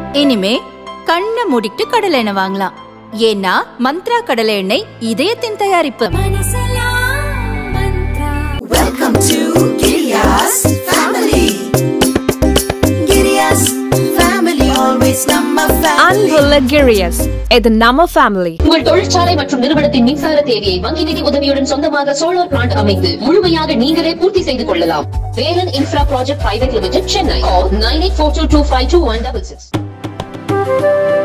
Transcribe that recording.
இனிமே கண்ணை மூடிட்டு கடலை எண்ணெய் வாங்கலாம் ஏன்னா மந்த்ரா கடலை எண்ணெய் இதயத்தின் தயாரிப்பு Welcome to Giriya's family. Giriya's family, always number family. அன்புள்ள கிரியஸ் இது நம்ம ஃபேமிலி உங்கள் தொழிற்சாலை மற்றும் நிறுவனத்தின் மின்சார தேவையை வங்கி நிதி உதவியுடன் சொந்தமாக சோலார் பிளான்ட் அமைத்து முழுமையாக நீங்களே பூர்த்தி செய்து கொள்ளலாம் Velan infra project private limited Chennai nine eight four two two five two one double six